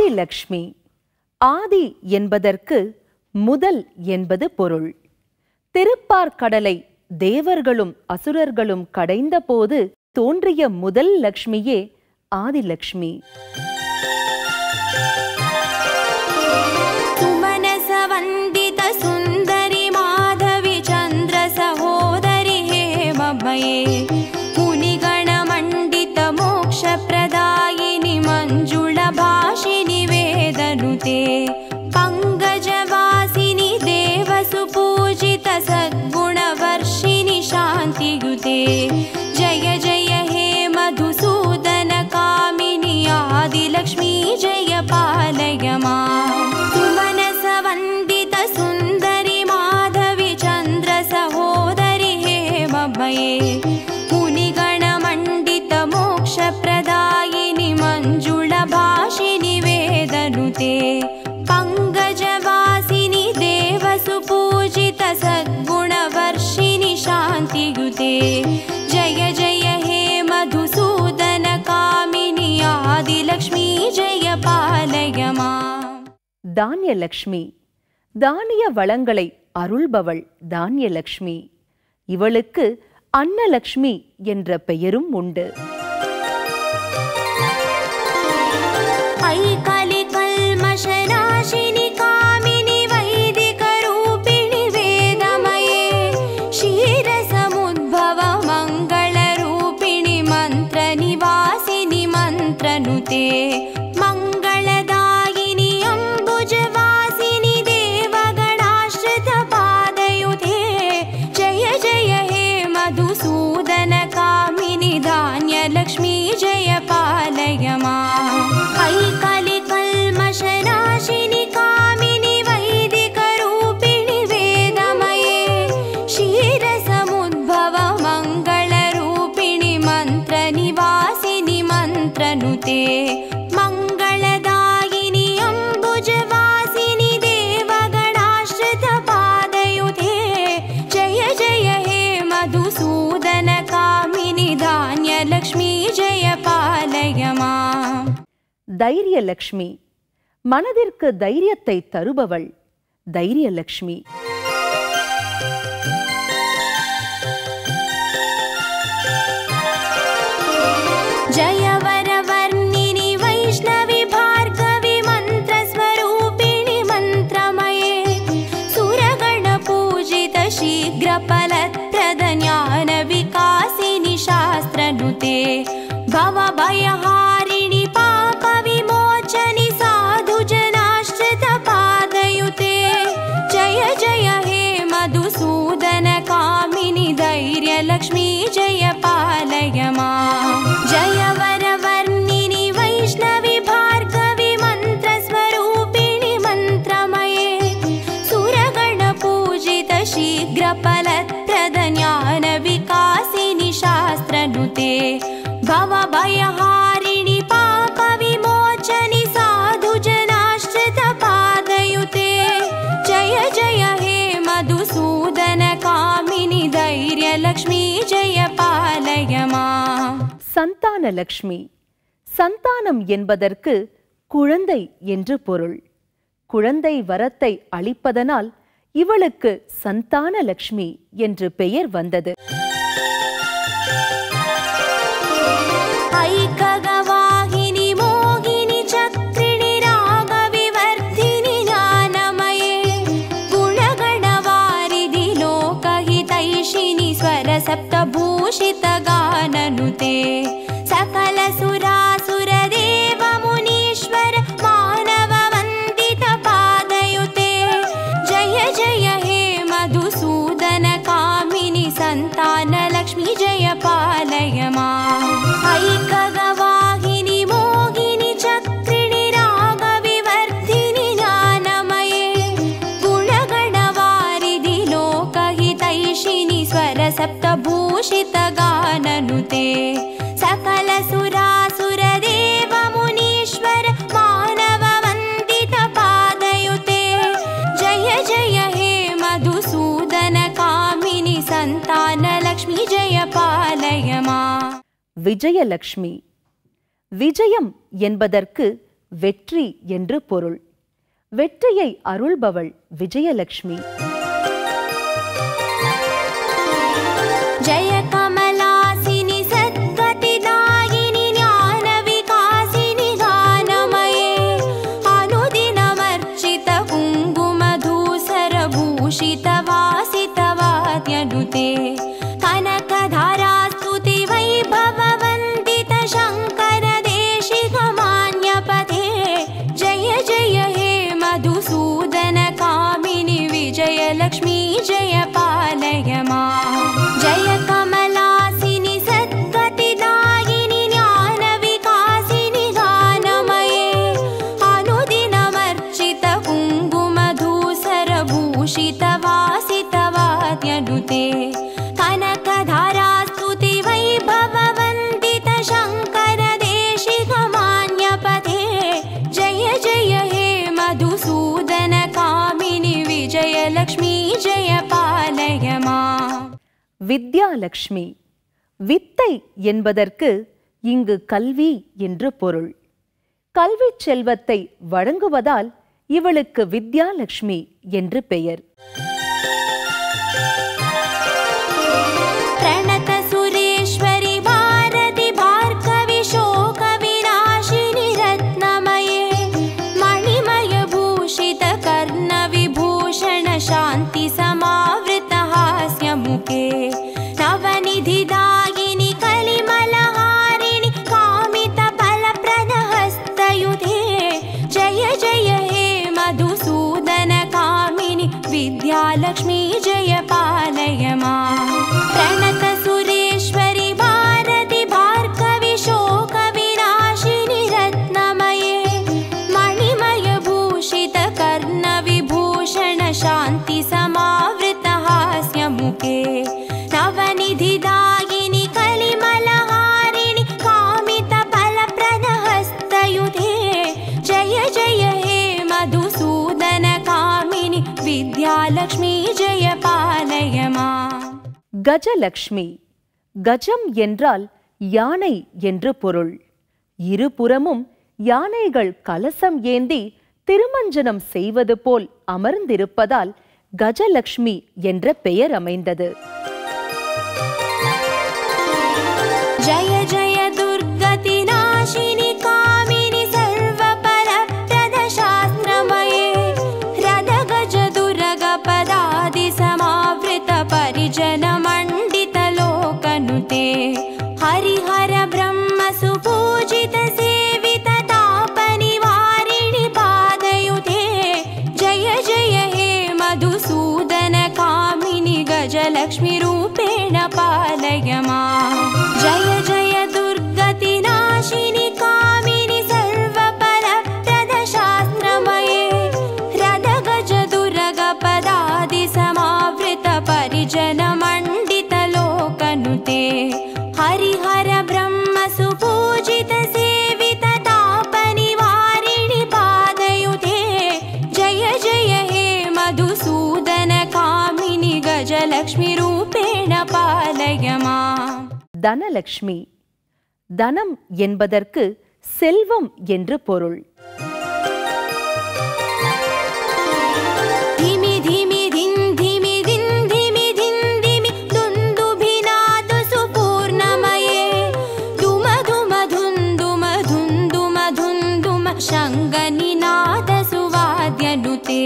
ஆதிலக்ஷ்மி ஆதி என்பதற்கு முதல் என்பது பொருள் திருப்பார்கடலை தேவர்களும் அசுரர்களும் கடைந்தபோது தோன்றிய முதல் லக்ஷ்மியே ஆதிலக்ஷ்மி सुमनसवन्दित सुन्दरि माधवि चन्द्र सहोदरि हेमभये मुनिगणमण्डित मोक्षप्रदायिनि मञ्जुळभाषिनि वेदनुते पङ्कजवासिनि देवसुपूजित सद्गुणवर्षिणि शान्तियुते जय जय हे मधुसूदन कामिनि आदिलक्ष्मी जय पालय माम् सुमनसवन्दित सुन्दरि माधवि चन्द्र सहोदरि हेमभये मुनिगणमण्डित मोक्षप्रदायिनि मञ्जुळभाषिनि वेदनुते पङ्कजवासिनि देवसुपूजित सद्गुणवर्षिणि शान्तियुते जय जय हे मधुसूदन कामिनि आदिलक्ष्मी जय पालय माम् தானியலக்ஷ்மி தானிய வளங்களை அருள்பவள் தானியலக்ஷ்மி இவளுக்கு அன்னலக்ஷ்மி என்ற பெயரும் உண்டு ऐकलिकल्मषनाशिनि कामिनि वैदिकरूपिणि वेदमये क्षीरसमुद्भव मङ्गलरूपिणि मन्त्रनिवासिनि मन्त्रनुते मङ्गलदायिनि अम्बुजवासिनि देवगणाश्रितपादयुते जय जय हे मधुसूदन कामिनि धान्यलक्ष्मी जय पालय माम् ऐकलिकल्मषनाशिनि कामिनि वैदिकरूपिणि वेदमये क्षीरसमुद्भव मङ्गलरूपिणि मन्त्रनिवासिनि मन्त्रनुते मङ्गलदायिनि अम्बुजवासिनि देवगणाश्रितपादयुते जय जय हे मधुसूदन कामिनि धान्यलक्ष्मी जय पालय माम् தைரியலக்ஷ்மி மனதிற்கு தைரியத்தை தருபவள் தைரியலக்ஷ்மி जय वरवर्णिनि वैष्णवि भार्गवि मन्त्रस्वरूपिणि मन्त्रमये सुरगणपूजित शीघ्रफलप्रद ज्ञानविकासिनि शास्त्रनुते भवभयहारिणि पापविमोचनि साधुजनाश्रितपादयुते जय जय हे मधुसूदन कामिनि धैर्यलक्ष्मी जय पालय माम् जय वरवर्णिनि वैष्णवि भार्गवि मन्त्रस्वरूपिणि मन्त्रमये सुरगणपूजित शीघ्रफलप्रद ज्ञानविकासिनि शास्त्रनुते भवभयहारिणि पापविमोचनि साधुजनाश्रितपादयुते जय जय हे मधुसूदन कामिनि धैर्यलक्ष्मी जय पालय माम् சந்தானலக்ஷ்மி சந்தானம் என்பதற்கு குழந்தை என்று பொருள் குழந்தை வரத்தை அளிப்பதனால் இவளுக்கு சந்தானலக்ஷ்மி என்று பெயர் வந்தது ऐकगवाहिनि मोहिनि चक्रिणि रागविवर्धिनि ज्ञानमये गुणगणवारिधि लोकहितैषिणि स्वरसप्तभूषितगाननुते सकलसुरासुरदेव मुनीश्वर मानववन्दितपादयुते जय जय हे मधुसूदन कामिनि सन्तानलक्ष्मी जय पालय माम् ऐकगवाहिनि मोहिनि चक्रिणि रागविवर्धिनि ज्ञानमये गुणगणवारिधि लोकहितैषिनि स्वरसप्तभूषितगाननुते सकलसुरासुरदेव मुनीश्वर मानववन्दितपादयुते जय जय हे मधुसूदन कामिनि सन्तानलक्ष्मी जय पालय माम् விஜயலக்ஷ்மி விஜயம் என்பதற்கு வெற்றி என்று பொருள் வெற்றியை அருள்பவள் விஜயலட்சுமி जय कमलासिनि सद्गतिदायिनि ज्ञानविकासिनि गानमये अनुदिनमर्चित कुङ्कुमधूसरभूषितवासितवाद्यनुते कनकधारास्तुति वैभववन्दित शङ्करदेशिकमान्यपथे जय जय हे मधुसूदन कामिनि विजयलक्ष्मी जय पालय मा जय कमलासिनि सद्गतिदायिनि ज्ञानविकासिनि गानमये अनुदिनमर्चित कुङ्कुमधूसरभूषितवासितवाद्यनुते कनकधारास्तुति वैभववन्दित शङ्करदेशिकमान्यपथे जय जय हे मधुसूदन कामिनि विजयलक्ष्मी जय पालय मा வித்யாலட்சுமி வித்தை என்பதற்கு இங்கு கல்வி என்று பொருள் கல்விச் செல்வத்தை வழங்குவதால் இவளுக்கு வித்யாலட்சுமி என்று பெயர் प्रणत सुरेश्वरि भारति भार्गवि शोकविनाशिनि रत्नमये मणिमय भूषित कर्णविभूषण शान्ति समावृत हास्यमुखे नवनिधिदायिनि कलिमलहारिणि कामित फलप्रदहस्तयुधे जय जय हे मधुसूदन कामिनि विद्यालक्ष्मी जय पालय मा प्रणत सुरेश्वरि भारति भार्गवि शोकविनाशिनि रत्नमये मणिमय भूषित कर्णविभूषण शान्ति समावृत हास्यमुखे नवनिधिदायिनि कलिमलहारिणि कामित फलप्रदहस्तयुधे जय जय हे मधुसूदन कामिनि विद्यालक्ष्मी जय पालय मा கஜலட்சுமி கஜம் என்றால் யானை என்று பொருள் இருபுறமும் யானைகள் கலசம் ஏந்தி திருமஞ்சனம் செய்வது போல் அமர்ந்திருப்பதால் கஜலட்சுமி என்ற பெயர் அமைந்தது जय जय दुर्गतिनाशिनि कामिनि सर्वपरप्रदशास्त्रमये रदगज दुर्गपदादि समावृत परिजनमण्डितलोकनुते हरिहर ब्रह्म सुपूजित सेवित तापनिवारिणि पादयुधे जय जय हे मधुसूदन कामिनि गजलक्ष्मीरूपेण पालय मा जय जय दुर्गतिनाशिनि कामिनि सर्वपरप्रदशास्त्रमये रदगज दुर्गपदादि समावृत परिजनमण्डितलोकनुते हरिहर ब्रह्म सुपूजित सेवित तापनिवारिणि पादयुधे जय जय हे मधुसूदन कामिनि गजलक्ष्मीरूपेण पालय मा தனலட்சுமி தனம் என்பதற்கு செல்வம் என்று பொருள் धिमि धिमि धिन् धिमि धिन् धिमि धिन् धिमि दुन्दुभिनादु सुपूर्णमये दुम दुम धुन् दुम धुन् दुम धुन् दुम शङ्गनिनाद सुवाद्यनुते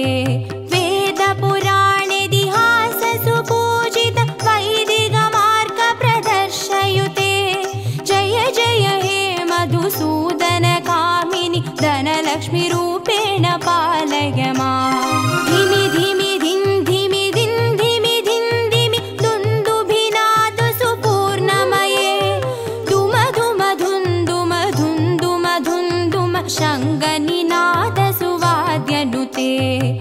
वेदपुराणेतिहास सुपूजित वैदिकमार्ग प्रदर्शयुते जय जय हे मधुसूदन कामिनि धनलक्ष्मीरूपेण पालय मा धिमि धिमि धिन् धिमि धिन् धिमि धिन् धिमि दुन्दुभिनादु सुपूर्णमये दुम दुम धुन् दुम धुन् दुम धुन् दुम शङ्गनिनाद सुवाद्यनुते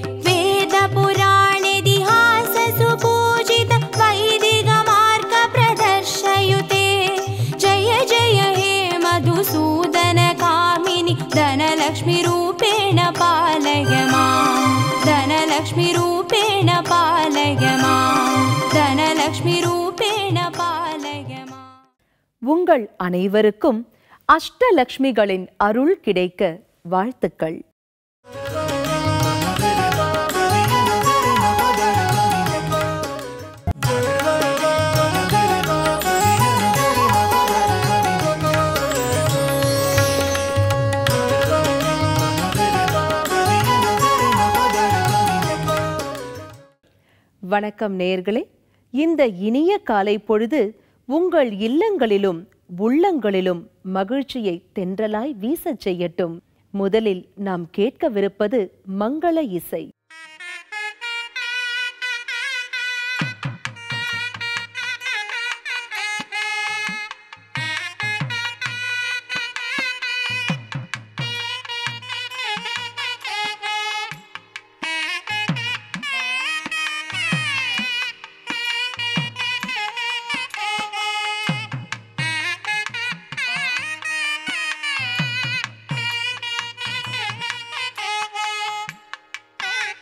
वेदपुराणेतिहास सुपूजित वैदिकमार्ग प्रदर्शयुते जय जय हे मधुसूदन कामिनि धनलक्ष्मीरूपेण पालय मा धनलक्ष्मीरूपेण पालय मा धनलक्ष्मीरूपेण पालय मा உங்கள் அனைவருக்கும் அஷ்டலக்ஷ்மிகளின் அருள் கிடைக்க வாழ்த்துக்கள் வணக்கம் நேயர்களே இந்த இனிய காலை பொழுது உங்கள் இல்லங்களிலும் உள்ளங்களிலும் மகிழ்ச்சியை தென்றலாய் வீசச் செய்யட்டும் முதலில் நாம் கேட்கவிருப்பது மங்கள இசை Thank you.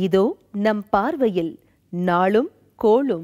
இதோ நம் பார்வையில் நாளும் கோளும்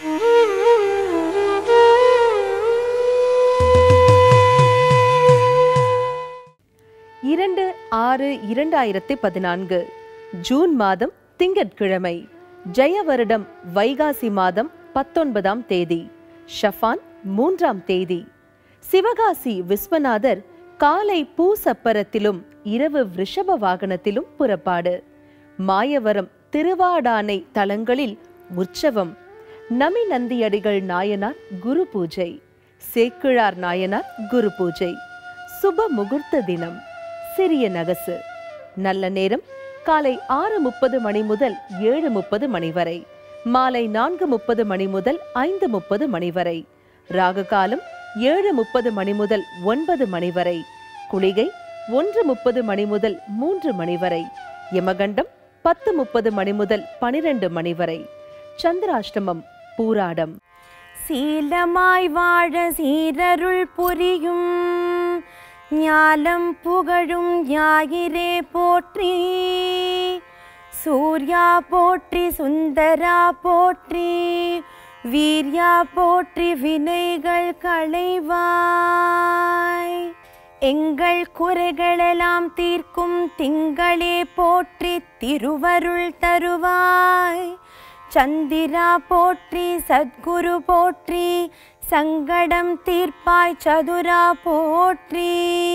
இரண்டு ஆறு இரண்டாயிரத்தி பதினான்கு ஜூன் மாதம் திங்கட்கிழமை ஜெய வருடம் வைகாசி மாதம் பத்தொன்பதாம் தேதி ஷஃபான் மூன்றாம் தேதி சிவகாசி விஸ்வநாதர் காலை பூசப்பரத்திலும் இரவு ரிஷப வாகனத்திலும் புறப்பாடு மாயவரம் திருவாடானை தலங்களில் உற்சவம் நமி நந்தியடிகள் நாயனார் குரு பூஜை சேக்கிழார் நாயனார் குரு பூஜை சுப முகூர்த்த தினம் சிறிய நகசு நல்ல நேரம் காலை ஆறு முப்பது மணி முதல் ஏழு முப்பது மணி வரை மாலை நான்கு முப்பது மணி முதல் ஐந்து முப்பது மணி வரை ராகு காலம் ஏழு முப்பது மணி முதல் ஒன்பது மணி வரை குளிகை ஒன்று முப்பது மணி முதல் மூன்று மணி வரை யமகண்டம் பத்து முப்பது மணி முதல் பனிரெண்டு மணி வரை சந்திராஷ்டமம் பூராடம் சீலமாய் வாழ சீரருள் புரியும் ஞாலம் புகழும் ஞாயிறே போற்றி சூர்யா போற்றி சுந்தரா போற்றி வீர்யா போற்றி வினைகள் களைவாய் எங்கள் குறைகளெல்லாம் தீர்க்கும் திங்களே போற்றி திருவருள் தருவாய் சந்திரா போற்றி சத்குரு போற்றி சங்கடம் தீர்ப்பாய் சதுரா போற்றி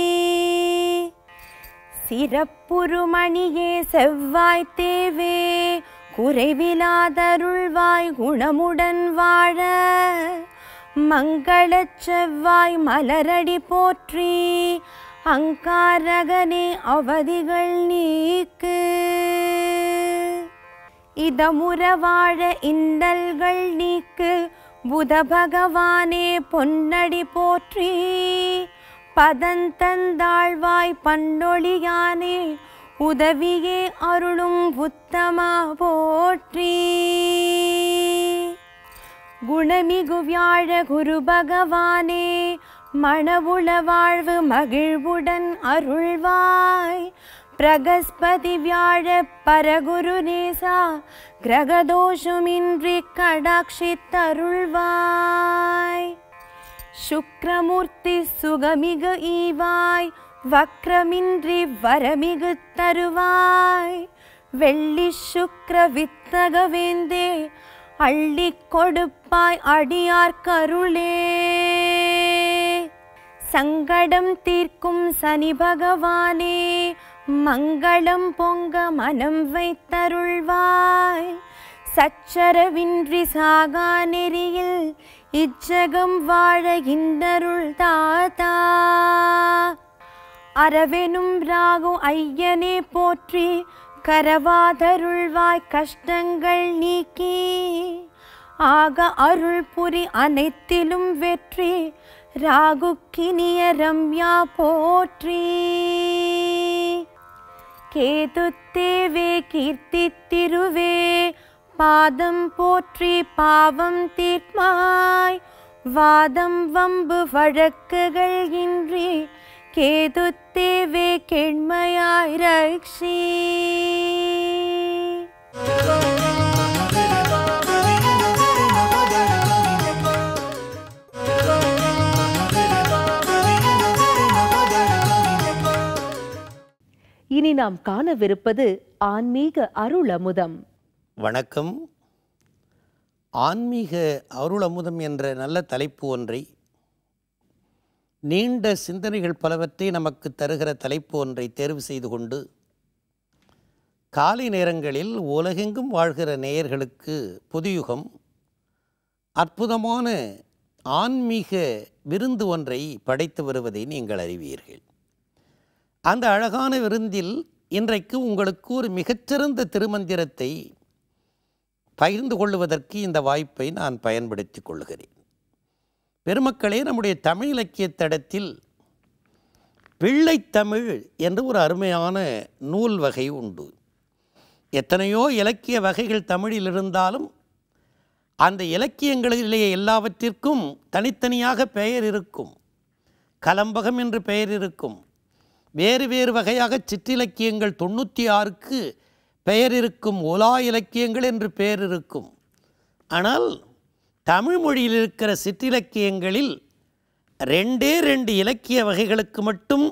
சிறப்புருமணியே செவ்வாய் தேவே குறைவிலாதருள்வாய் குணமுடன் வாழ மங்களச் செவ்வாய் மலரடி போற்றி அங்காரகனே அவதிகள் நீக்கு இதமுற வாழ இன்னல்கள் நீக்கு புத பகவானே பொன்னடி போற்றி பதந்தந்தாழ்வாய் பண்டொழியானே உதவியே அருளும் உத்தமா போற்றி குணமிகு வியாழ குரு பகவானே மணவுள வாழ்வு மகிழ்வுடன் அருள்வாய் பிரகஸ்பதி வியாழ பரகுரு நேசா கிரகதோஷமின்றி கடாட்சித்தருள்வாய் சுக்ரமூர்த்தி சுகமிகு ஈவாய் வக்ரமின்றி வரமிகு தருவாய் வெள்ளி சுக்ர வித்தகவேந்தே அள்ளிக் கொடுப்பாய் அடியார் கருளே சங்கடம் தீர்க்கும் சனி பகவானே மங்களம் பொங்க மனம் வைத்தருள்வாய் சச்சரவின்றி சாகா நெறியில் இச்சகம் வாழ இந்தருள் தாத்தா அரவெனும் ராகு ஐயனே போற்றி கரவாதருள்வாய் கஷ்டங்கள் நீக்கி ஆக அருள் புரி அனைத்திலும் வெற்றி ராகுக்கினிய ரம்யா போற்றி கேதுத்தேவே கீர்த்தி திருவே பாதம் போற்றி பாவம் தீர்மாய் வாதம் வம்பு வழக்குகள் இன்றி கேதுத்தேவே கெண்மையாய் ரக்ஷி இனி நாம் காணவிருப்பது ஆன்மீக அருள் அமுதம் வணக்கம் ஆன்மீக அருளமுதம் என்ற நல்ல தலைப்பு ஒன்றை நீண்ட சிந்தனைகள் பலவற்றை நமக்கு தருகிற தலைப்பு ஒன்றை தேர்வு செய்து கொண்டு காலை நேரங்களில் உலகெங்கும் வாழ்கிற நேயர்களுக்கு புதுயுகம் அற்புதமான ஆன்மீக விருந்து ஒன்றை படைத்து வருவதை நீங்கள் அறிவீர்கள் அந்த அழகான விருந்தில் இன்றைக்கு உங்களுக்கு ஒரு மிகச்சிறந்த திருமந்திரத்தை பகிர்ந்து கொள்வதற்கு இந்த வாய்ப்பை நான் பயன்படுத்தி கொள்கிறேன் பெருமக்களே நம்முடைய தமிழ் இலக்கிய தடத்தில் பிள்ளைத்தமிழ் என்று ஒரு அருமையான நூல் வகை உண்டு எத்தனையோ இலக்கிய வகைகள் தமிழில் இருந்தாலும் அந்த இலக்கியங்களிலே எல்லாவற்றிற்கும் தனித்தனியாக பெயர் இருக்கும் கலம்பகம் என்று பெயர் இருக்கும் வேறு வேறு வகையாக சிற்றிலக்கியங்கள் தொண்ணூற்றி ஆறுக்கு பெயர் இருக்கும் உலா இலக்கியங்கள் என்று பெயர் இருக்கும் ஆனால் தமிழ் மொழியில் இருக்கிற சிற்றிலக்கியங்களில் ரெண்டே ரெண்டு இலக்கிய வகைகளுக்கு மட்டும்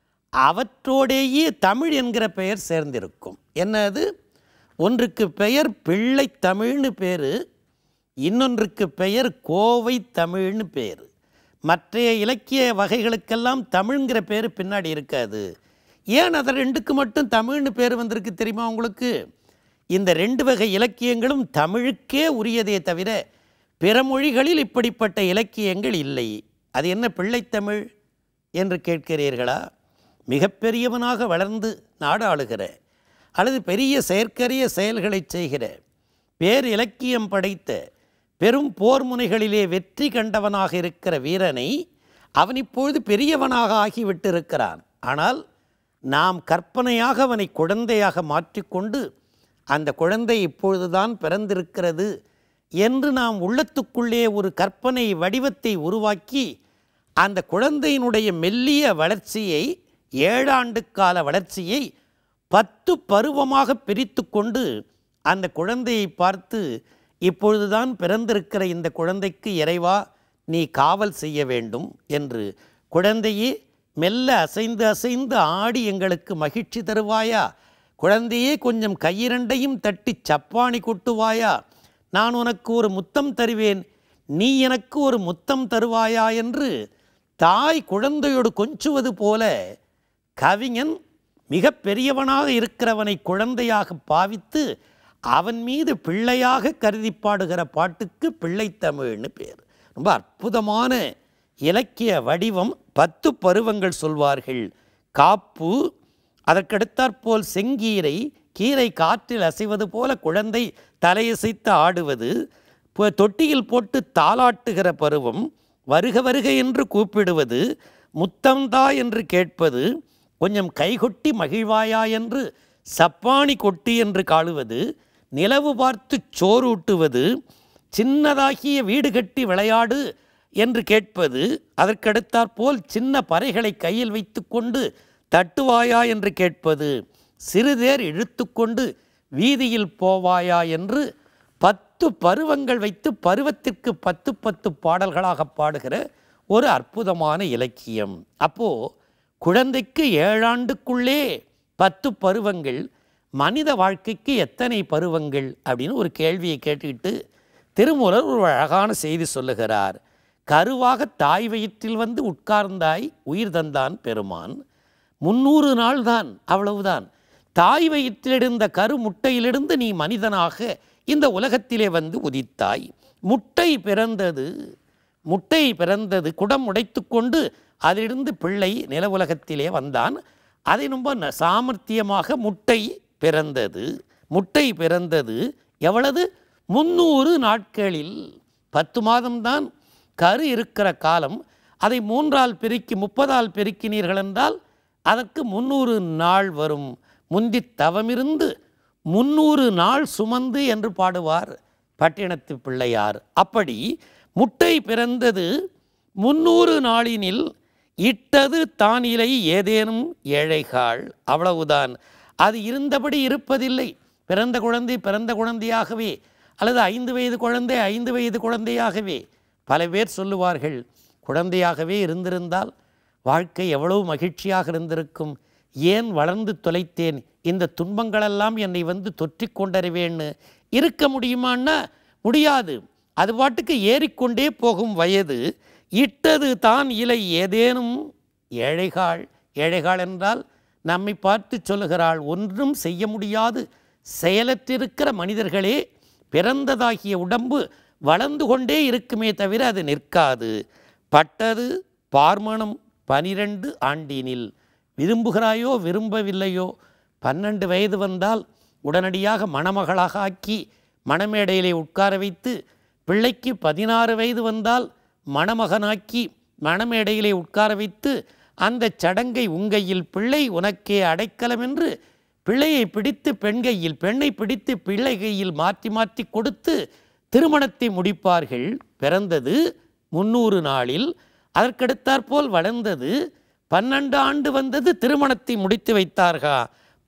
அவற்றோடேயே தமிழ் என்கிற பெயர் சேர்ந்திருக்கும் என்னது ஒன்றுக்கு பெயர் பிள்ளை தமிழ்னு பேர் இன்னொன்றுக்கு பெயர் கோவை தமிழ்னு பேர் மற்றைய இலக்கிய வகைகளுக்கெல்லாம் தமிழ்ங்கிற பேர் பின்னாடி இருக்காது ஏன் அதை ரெண்டுக்கு மட்டும் தமிழ்னு பேர் வந்திருக்கு தெரியுமா உங்களுக்கு இந்த ரெண்டு வகை இலக்கியங்களும் தமிழுக்கே உரியதே தவிர பிற மொழிகளில் இப்படிப்பட்ட இலக்கியங்கள் இல்லை அது என்ன பிள்ளைத்தமிழ் என்று கேட்கிறீர்களா மிகப்பெரியவனாக வளர்ந்து நாடாளுகிற அல்லது பெரிய செயற்கரிய செயல்களை செய்கிற பேர் இலக்கியம் படைத்த பெரும் போர் முனைகளிலே வெற்றி கண்டவனாக இருக்கிற வீரனை அவன் இப்பொழுது பெரியவனாக ஆகிவிட்டிருக்கிறான் ஆனால் நாம் கற்பனையாக அவனை குழந்தையாக மாற்றிக்கொண்டு அந்த குழந்தை இப்பொழுதுதான் பிறந்திருக்கிறது என்று நாம் உள்ளத்துக்குள்ளே ஒரு கற்பனை வடிவத்தை உருவாக்கி அந்த குழந்தையினுடைய மெல்லிய வளர்ச்சியை ஏழாண்டு கால வளர்ச்சியை பத்து பருவமாக பிரித்து கொண்டு அந்த குழந்தையை பார்த்து இப்பொழுதுதான் பிறந்திருக்கிற இந்த குழந்தைக்கு இறைவா நீ காவல் செய்ய வேண்டும் என்று குழந்தையே மெல்ல அசைந்து அசைந்து ஆடி எங்களுக்கு மகிழ்ச்சி தருவாயா குழந்தையே கொஞ்சம் கையிரண்டையும் தட்டி சப்பாணி கொட்டுவாயா நான் உனக்கு ஒரு முத்தம் தருவேன் நீ எனக்கு ஒரு முத்தம் தருவாயா என்று தாய் குழந்தையோடு கொஞ்சுவது போல கவிஞன் மிக பெரியவனாக இருக்கிறவனை குழந்தையாக பாவித்து அவன் மீது பிள்ளையாக கருதி பாடுகிற பாட்டுக்கு பிள்ளைத்தமிழ்னு பேர் ரொம்ப அற்புதமான இலக்கிய வடிவம் பத்து பருவங்கள் சொல்வார்கள் காப்பு அதற்கடுத்தாற்போல் செங்கீரை கீரை காற்றில் அசைவது போல குழந்தை தலையசைத்து ஆடுவது பு- தொட்டியில் போட்டு தாலாட்டுகிற பருவம் வருக வருக என்று கூப்பிடுவது முத்தம்தா என்று கேட்பது கொஞ்சம் கைகொட்டி மகிழ்வாயா என்று சப்பாணி கொட்டி என்று காளுவது நிலவு பார்த்து சோறு ஊட்டுவது சின்னதாகிய வீடு கட்டி விளையாடு என்று கேட்பது அதற்கடுத்தாற்போல் சின்ன பறைகளை கையில் வைத்துக்கொண்டு தட்டுவாயா என்று கேட்பது சிறுதேர் இழுத்துக்கொண்டு வீதியில் போவாயா என்று பத்து பருவங்கள் வைத்து பருவத்திற்கு பத்து பத்து பாடல்களாக பாடுகிற ஒரு அற்புதமான இலக்கியம் அப்போ குழந்தைக்கு ஏழாண்டுக்குள்ளே பத்து பருவங்கள் மனித வாழ்க்கைக்கு எத்தனை பருவங்கள் அப்படின்னு ஒரு கேள்வியை கேட்டுக்கிட்டு திருமூலர் ஒரு அழகான செய்தி சொல்லுகிறார் கருவாக தாய் வயிற்றில் வந்து உட்கார்ந்தாய் உயிர் தந்தான் பெருமான் முன்னூறு நாள் தான் அவ்வளவுதான் தாய் வயிற்றிலிருந்த கரு முட்டையிலிருந்து நீ மனிதனாக இந்த உலகத்திலே வந்து உதித்தாய் முட்டை பிறந்தது முட்டை பிறந்தது குடம் உடைத்துக்கொண்டு அதிலிருந்து பிள்ளை நில உலகத்திலே வந்தான் அதை ரொம்ப ந- சாமர்த்தியமாக முட்டை பிறந்தது முட்டை பிறந்தது எவ்வளவு முன்னூறு நாட்களில் பத்து மாதம்தான் கரு இருக்கிற காலம் அதை மூன்றால் பெருக்கி முப்பதால் பெருக்கினீர்கள் என்றால் அதற்கு முன்னூறு நாள் வரும் முந்தி தவமிருந்து முன்னூறு நாள் சுமந்து என்று பாடுவார் பட்டினத்து பிள்ளையார் அப்படி முட்டை பிறந்தது முன்னூறு நாளினில் இட்டது தான் இலை ஏதேனும் ஏழைகாள் அவ்வளவுதான் அது இருந்தபடி இருப்பதில்லை பிறந்த குழந்தை பிறந்த குழந்தையாகவே அல்லது ஐந்து வயது குழந்தை ஐந்து வயது குழந்தையாகவே பல பேர் சொல்லுவார்கள் குழந்தையாகவே இருந்திருந்தால் வாழ்க்கை எவ்வளவு மகிழ்ச்சியாக இருந்திருக்கும் ஏன் வளர்ந்து தொலைத்தேன் இந்த துன்பங்களெல்லாம் என்னை வந்து தொற்றிக் கொண்டறிவேன்னு இருக்க முடியுமான்னா முடியாது அது பாட்டுக்கு ஏறிக்கொண்டே போகும் வயது இட்டது தான் இலை ஏதேனும் ஏழைகாள் ஏழைகாள் என்றால் நம்மை பார்த்து சொல்லுகிறாள் ஒன்றும் செய்ய முடியாது செயலற்றிருக்கிற மனிதர்களே பிறந்ததாகிய உடம்பு வளர்ந்து கொண்டே இருக்குமே தவிர அது நிற்காது பட்டது பார்மணம் பனிரெண்டு ஆண்டினில் விரும்புகிறாயோ விரும்பவில்லையோ பன்னெண்டு வயது வந்தால் உடனடியாக மணமகளாக ஆக்கி மணமேடையிலே உட்கார வைத்து பிள்ளைக்கு பதினாறு வயது வந்தால் மணமகனாக்கி மணமேடையிலே உட்கார வைத்து அந்த சடங்கை உங்கையில் பிள்ளை உனக்கே அடைக்கலம் என்று பிள்ளையை பிடித்து பெண் கையில் பெண்ணை பிடித்து பிள்ளை கையில் மாற்றி மாற்றி கொடுத்து திருமணத்தை முடிப்பார்கள் பிறந்தது முன்னூறு நாளில் அதற்கடுத்தாற்போல் வளர்ந்தது பன்னெண்டு ஆண்டு வந்தது திருமணத்தை முடித்து வைத்தார்களா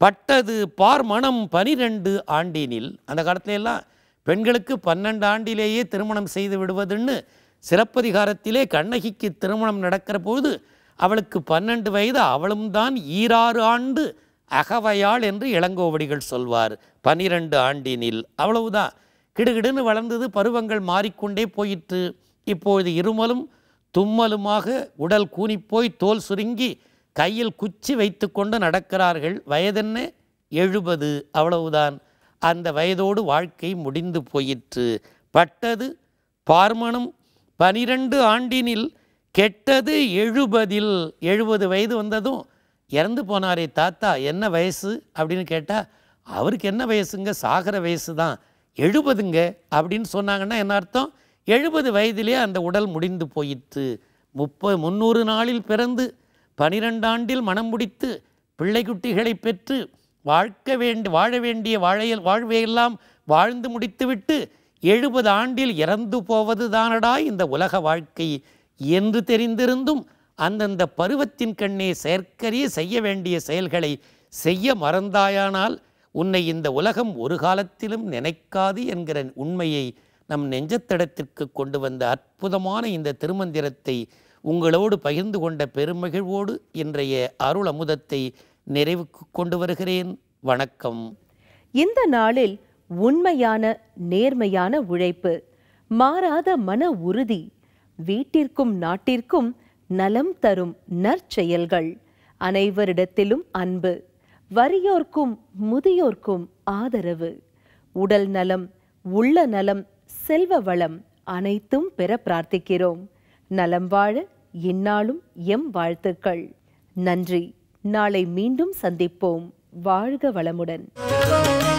பட்டது பார் மணம் பனிரெண்டு ஆண்டினில் அந்த காலத்துல எல்லாம் பெண்களுக்கு பன்னெண்டு ஆண்டிலேயே திருமணம் செய்து விடுவதுன்னு சிலப்பதிகாரத்திலே கண்ணகிக்கு திருமணம் நடக்கிற போது அவளுக்கு பன்னெண்டு வயது அவளும் தான் ஈராறு ஆண்டு அகவையாள் என்று இளங்கோவடிகள் சொல்வார் பனிரெண்டு ஆண்டினில் அவ்வளவுதான் கிடுகிடுன்னு வளர்ந்தது பருவங்கள் மாறிக்கொண்டே போயிற்று இப்பொழுது இருமலும் தும்மலுமாக உடல் கூனிப்போய் தோல் சுருங்கி கையில் குச்சி வைத்துக்கொண்டு நடக்கிறார்கள் வயதென்ன எழுபது அவ்வளவுதான் அந்த வயதோடு வாழ்க்கை முடிந்து போயிற்று பட்டது பார்மணம் பனிரெண்டு ஆண்டினில் கெட்டது எழுபதில் எழுபது வயது வந்ததும் இறந்து போனாரே தாத்தா என்ன வயசு அப்படின்னு கேட்டால் அவருக்கு என்ன வயசுங்க சாகிற வயசு தான் எழுபதுங்க அப்படின்னு சொன்னாங்கன்னா என்ன அர்த்தம் எழுபது வயதிலே அந்த உடல் முடிந்து போயிற்று முப்பது முந்நூறு நாளில் பிறந்து பனிரெண்டாண்டில் மனம் முடித்து பிள்ளைக்குட்டிகளை பெற்று வாழ்க்க வேண்டி வாழ வேண்டிய வாழையல் வாழ்வையெல்லாம் வாழ்ந்து முடித்துவிட்டு எழுபது ஆண்டில் இறந்து போவது தானடா இந்த உலக வாழ்க்கை என்று தெரிந்திருந்தும் அந்தந்த பருவத்தின் கண்ணே செயற்கரிய செய்ய வேண்டிய செயல்களை செய்ய மறந்தாயானால் உன்னை இந்த உலகம் ஒரு காலத்திலும் நினைக்காது என்கிற உண்மையை நம் நெஞ்சத்தடத்திற்கு கொண்டு வந்த அற்புதமான இந்த திருமந்திரத்தை உங்களோடு பகிர்ந்து கொண்ட பெருமகிழ்வோடு இன்றைய அருள் அமுதத்தை நிறைவுக்கு கொண்டு வருகிறேன் வணக்கம் இந்த நாளில் உண்மையான நேர்மையான உழைப்பு மாறாத மன உறுதி வீட்டிற்கும் நாட்டிற்கும் நலம் தரும் நற்செயல்கள் அனைவரிடத்திலும் அன்பு வறியோர்க்கும் முதியோர்க்கும் ஆதரவு உடல் நலம் உள்ள நலம் செல்வ வளம் அனைத்தும் பெற பிரார்த்திக்கிறோம் நலம் வாழ இந்நாளும் எம் வாழ்த்துக்கள் நன்றி நாளை மீண்டும் சந்திப்போம் வாழ்க வளமுடன்